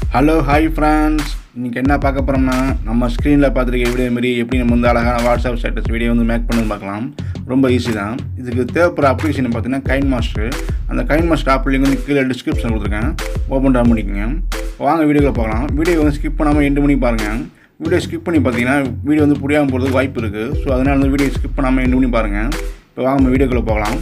hello hi friends இன்றைக்கி என்ன பார்க்க போகிறோம்னா நம்ம ஸ்க்ரீனில் பார்த்துருக்க வீடியோ மாரி எப்படி நம்ம வந்து அழகான வாட்ஸ்அப் ஸ்டேட்டஸ் வீடியோ வந்து மேக் பண்ணி பார்க்கலாம் ரொம்ப ஈஸி தான் இதுக்கு தேவைப்படுற அப்ளிகேஷன் பார்த்தீங்கன்னா கைன் மாஸ்டர் அந்த கைன் மாஸ்டர் ஆப் லிங்க் வந்து கீழே டிஸ்கிரிப்ஷன் கொடுத்துருக்கேன் ஓப்பன் டவுன் பண்ணிக்கோங்க வாங்க வீடியோவில் பார்க்கலாம் வீடியோ வந்து ஸ்கிப் பண்ணாமல் எண்டு பண்ணி பாருங்கள் வீடியோ ஸ்கிப் பண்ணி பார்த்தீங்கன்னா வீடியோ வந்து புரியாமல் போகிறதுக்கு வாய்ப்பு இருக்குது ஸோ அதனால் வந்து வீடியோ ஸ்கிப் பண்ணாமல் எண்டு பண்ணி பாருங்கள் இப்போ வாங்க நம்ம வீடியோக்குள்ளே போகலாம்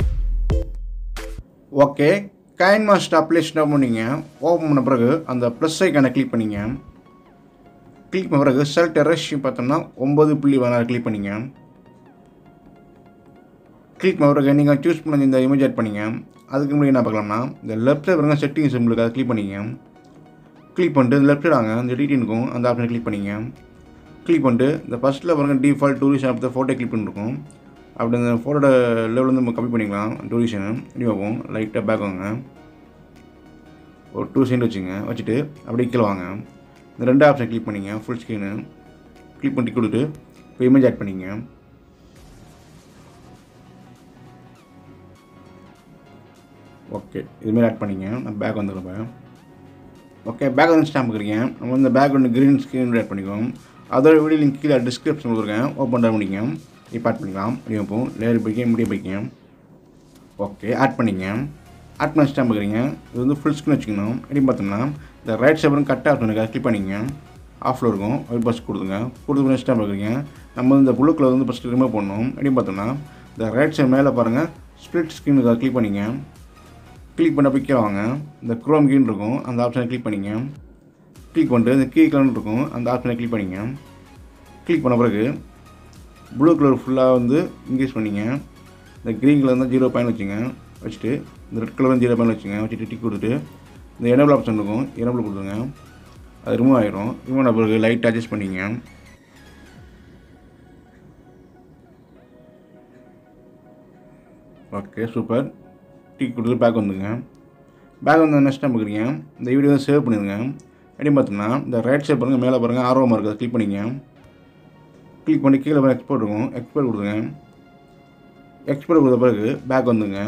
ஓகே கைன் மாஸ்டர் அப்ளிகேஷன் பண்ணிங்க ஓப்பன் பண்ண பிறகு அந்த ப்ளஸ் ஐக்கானை கிளிக் பண்ணிங்க கிளிக் பண்ண பிறகு செலக்ட் ரேஷியோ பார்த்தோம்னா ஒம்பது புள்ளி பதினாறு கிளிக் பண்ணிங்க கிளிக் பண்ண பிறகு நீங்கள் சூஸ் பண்ண இந்த இமேஜ் ஆட் பண்ணிங்க அதுக்கு முன்னாடி என்ன பார்க்கலாம்னா இந்த லெஃப்ட் சைடு பாருங்க செட்டிங் சிம்பிளுக்கு அதை கிளிக் பண்ணிங்க கிளிக் பண்ணிட்டு இந்த லெஃப்ட் சைடு வாங்க இந்த எடிட்டிங் இருக்கும் அந்த ஆப்ஷனை கிளிக் பண்ணிங்க கிளிக் பண்ணிட்டு இந்த ஃபஸ்ட்டில் பாருங்க default tourist app photo click பண்ணிருக்கோம் அப்படி அந்த ஃபோட்டோட லெவல் வந்து நம்ம கம்மி பண்ணிக்கலாம் டூரிஷனு இப்படி வைப்போம் லைட்டாக பேக் வாங்க ஒரு டூ சென்ட் வச்சுங்க வச்சுட்டு அப்படியே கீழே வாங்க இந்த ரெண்டு ஆப்ஷன் கிளிக் பண்ணிங்க ஃபுல் ஸ்க்ரீனு கிளிக் பண்ணி கொடுத்துட்டு இப்போ இமேஜ் ஆட் பண்ணிங்க ஓகே இதுமாரி ஆட் பண்ணிங்க நான் பேக் வந்துடுறேன் ஓகே பேக் வந்து ஸ்டாம்ப் இருக்கிறீங்க நம்ம வந்து பேக் வந்து க்ரீன் ஸ்க்ரீன் ஆட் பண்ணிக்குவோம் அதோட வீடியோ லிங்க் கீழே டிஸ்கிரிப்ஷன் கொடுத்துருக்கேன் ஓப்பன் டவுன் பண்ணிங்க இப்போ ஆட் பண்ணிக்கலாம் அப்படியே வைப்போம் லேயர் போய்க்க முடிய போய்க்க ஓகே ஆட் பண்ணிங்க ஆட் பண்ண ஸ்டாம்ப் இருக்கிறீங்க இது வந்து ஃபுல் ஸ்க்ரீன் வச்சுக்கணும் எப்படி பார்த்தோம்னா இந்த ரைட் சைடு கட் ஆஃப் பண்ணுங்க கிளிக் பண்ணிங்க ஆஃபில் இருக்கும் ஒயிட் பஸ் கொடுத்துங்க கொடுத்து ஸ்டாம்ப் இருக்கிறீங்க நம்ம வந்து இந்த ப்ளூ கலர் வந்து ஃபஸ்ட்டு ரிமூவ் பண்ணணும் எப்படி பார்த்தோம்னா இந்த ரைட் சைடு மேலே பாருங்கள் ஸ்ப்ளிட் ஸ்க்ரீனுக்கு கிளிக் பண்ணிங்க கிளிக் பண்ண பிக்க வாங்க இந்த க்ரோம் கீன் இருக்கும் அந்த ஆப்ஷனை கிளிக் பண்ணிங்க கிளிக் பண்ணிட்டு இந்த கீ கலர் இருக்கும் அந்த ஆப்ஷனை கிளிக் பண்ணிங்க கிளிக் பண்ண பிறகு ப்ளூ கலர் ஃபுல்லாக வந்து இன்க்ரீஸ் பண்ணிங்க இந்த க்ரீன் கலர் தான் ஜீரோ பாயிண்ட் வச்சுங்க வச்சுட்டு இந்த ரெட் கலர் ஜீரோ பாயிண்ட் வச்சுங்க வச்சுட்டு டிக் கொடுத்துட்டு இந்த எனபிள் ஆப்ஷன் இருக்கும் எனபிள் கொடுத்துருங்க அது ரிமூவ் ஆயிரும் ரிமூவ் ஆன பிறகு லைட் அட்ஜஸ்ட் பண்ணிங்க ஓகே சூப்பர் டிக் கொடுத்து பேக் வந்துங்க பேக் வந்து நெக்ஸ்ட் டைம் பார்க்குறீங்க இந்த வீடியோ வந்து சேவ் பண்ணிடுங்க எப்படி பார்த்தோம்னா இந்த ரைட் சைட் பாருங்கள் மேலே பாருங்கள் ஆர்வமாக இருக்குது அதை கிளிக் பண்ணிங்க கிளிக் பண்ணி கீழே பாருங்க எக்ஸ்போர்ட் இருக்கும் எக்ஸ்போர்ட் கொடுத்துங்க எக்ஸ்போர்ட் கொடுத்த பிறகு பேக் வந்துங்க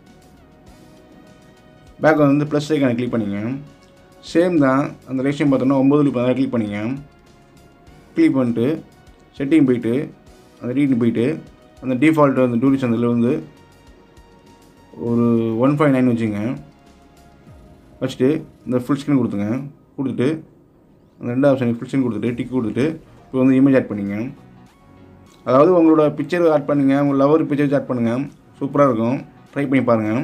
பேக் வந்து ப்ளஸ் ஐக்கான கிளிக் பண்ணிங்க சேம் தான் அந்த ரேஷியம் பார்த்தோம்னா ஒம்பது பதினாறு கிளிக் பண்ணிங்க கிளிக் பண்ணிட்டு செட்டிங் போயிட்டு அந்த ரீடிங் போயிட்டு அந்த டிஃபால்ட் அந்த டூரிஸ்ட் அந்த இதில் வந்து ஒரு ஒன் ஃபைவ் நைன் வச்சுங்க வச்சுட்டு இந்த ஃபுல் ஸ்க்ரீன் கொடுத்துங்க கொடுத்துட்டு அந்த ரெண்டு ஆப்ஷன் ஃபுல் ஸ்க்ரீன் கொடுத்துட்டு டிக் கொடுத்துட்டு இப்போ வந்து இமேஜ் ஆட் பண்ணிங்க அதாவது உங்களோட பிக்சர் ஆட் பண்ணுங்கள் உங்கள் லவர் பிக்சர்ஸ் ஆட் பண்ணுங்கள் சூப்பராக இருக்கும் ட்ரை பண்ணி பாருங்கள்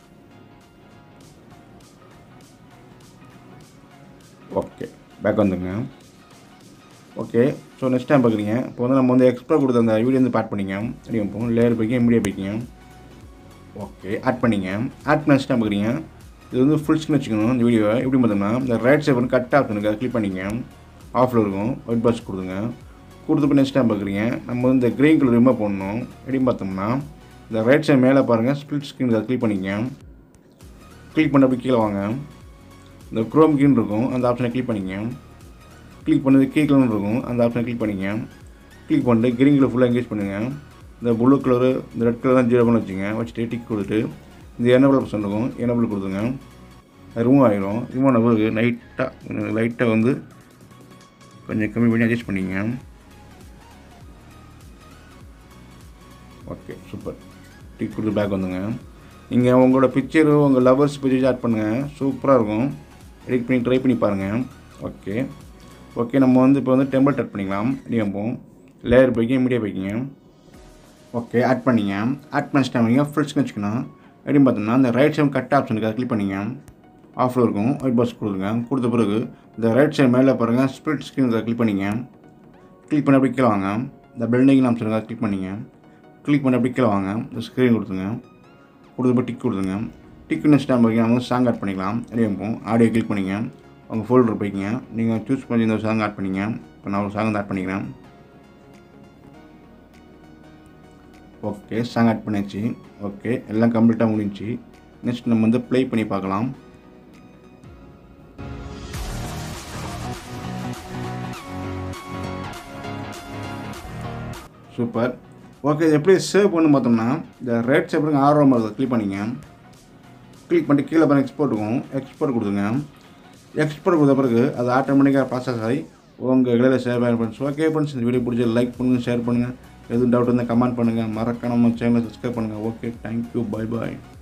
ஓகே பேக் வந்துங்க ஓகே ஸோ நெக்ஸ்ட் டைம் பார்க்குறீங்க இப்போ வந்து நம்ம வந்து எக்ஸ்ப்ளோர் கொடுத்த அந்த வீடியோ வந்து ஆட் பண்ணிங்க அப்படி வைப்போம் லேயர் போய்க்க மீடியா போய்க்கிங்க ஓகே ஆட் பண்ணிங்க ஆட் பண்ண டைம் பார்க்குறீங்க இது வந்து ஃபுல் ஸ்க்ரீன் வச்சுக்கணும் இந்த வீடியோவை எப்படி பார்த்தோம்னா இந்த ரைட் சைடு வந்து கட் ஆஃப் பண்ணுங்க கிளிக் பண்ணிங்க ஆஃபில் இருக்கும் ஒயிட் பாக்ஸ் கொடுங்க கொடுத்து நெக்ஸ்ட் டைம் பார்க்குறீங்க நம்ம வந்து இந்த க்ரீன் கலர் ரிமூவ் பண்ணணும் எப்படி பார்த்தோம்னா இந்த ரைட் சைடு மேலே பாருங்கள் ஸ்பிளிட் ஸ்க்ரீன் அதை கிளிக் பண்ணிங்க கிளிக் பண்ண அப்படி கீழே வாங்க இந்த க்ரோம் கீன் இருக்கும் அந்த ஆப்ஷனை கிளிக் பண்ணிங்க கிளிக் பண்ணது கீ கலர் இருக்கும் அந்த ஆப்ஷனை கிளிக் பண்ணிங்க கிளிக் பண்ணிட்டு க்ரீன் கலர் ஃபுல்லாக எங்கேஜ் பண்ணுங்கள் இந்த ப்ளூ கலரு இந்த ரெட் கலர் தான் ஜீரோ பண்ணி வச்சுங்க வச்சுட்டு டிக் கொடுத்துட்டு இந்த எனபிள் ஆப்ஷன் இருக்கும் எனபிள் கொடுத்துங்க அது ரிமூவ் ஆகிரும் ரிமூவ் ஆன பிறகு லைட்டாக லைட்டாக வந்து கொஞ்சம் கம்மி பண்ணி அட்ஜஸ்ட் பண்ணிங்க ஓகே சூப்பர் டிக் கொடுத்து பேக் வந்துங்க நீங்கள் உங்களோட பிக்சரு உங்கள் லவர்ஸ் பிக்சர்ஸ் ஆட் பண்ணுங்கள் சூப்பராக இருக்கும் எடிட் பண்ணி ட்ரை பண்ணி பாருங்கள் ஓகே ஓகே நம்ம வந்து இப்போ வந்து டெம்பிள் ஆட் பண்ணிக்கலாம் இடியம்போம் லேயர் போய்க்கு மீடியா போய்க்கிங்க ஓகே ஆட் பண்ணிங்க ஆட் பண்ண டைம் ஃபுல் ஸ்க்ரீன் வச்சுக்கணும் எப்படின்னு பார்த்தோம்னா இந்த ரைட் சைடு கட் ஆப்ஷன் இருக்குது கிளிக் பண்ணிங்க ஆஃபில் இருக்கும் ஒயிட் பாக்ஸ் கொடுத்துருங்க கொடுத்த பிறகு இந்த ரைட் சைடு மேலே பாருங்கள் ஸ்ப்ளிட் ஸ்க்ரீன் கிளிக் பண்ணிங்க கிளிக் பண்ண அப்படி கீழே வாங்க இந்த பில்டிங் ஆப்ஷன் இருக்கா கிளிக் பண்ணிங்க கிளிக் பண்ண அப்படி கீழே வாங்க இந்த ஸ்க்ரீன் கொடுத்துங்க கொடுத்து டிக் கொடுத்துங்க டிக் நெக்ஸ்ட் டைம் வைக்க நம்ம சாங் ஆட் பண்ணிக்கலாம் ரெடி வைப்போம் ஆடியோ கிளிக் பண்ணிங்க உங்கள் ஃபோல்டர் போய்க்கிங்க நீங்கள் சூஸ் பண்ணி இந்த சாங் ஆட் பண்ணிங்க இப்போ நான் ஒரு சாங் வந்து ஆட் பண்ணிக்கிறேன் ஓகே சாங் ஆட் பண்ணியாச்சு ஓகே எல்லாம் கம்ப்ளீட்டாக முடிஞ்சு நெக்ஸ்ட் நம்ம வந்து ப்ளே பண்ணி பார்க்கலாம் சூப்பர் ஓகே இது எப்படி சேவ் பண்ணு பார்த்தோம்னா இந்த ரைட் சைடு ஆர்வம் கிளிக் பண்ணிங்க கிளிக் பண்ணிட்டு கீழே பாருங்க எக்ஸ்போர்ட் இருக்கும் எக்ஸ்போர்ட் கொடுத்துங்க எக்ஸ்போர்ட் கொடுத்த பிறகு அது ஆட்டோமேட்டிக்காக ப்ராசஸ் ஆகி உங்கள் இடையில சேவ் ஆகும் ஃப்ரெண்ட்ஸ் ஓகே ஃப்ரெண்ட்ஸ் இந்த வீடியோ பிடிச்ச லைக் பண்ணுங்கள் ஷேர் பண்ணுங்கள் எதுவும் டவுட் இருந்தால் கமெண்ட் பண்ணுங்கள் மறக்காம நம்ம சேனலை சப்ஸ்கிரைப் பண்ணுங்கள் ஓகே தேங்க்யூ பை பாய்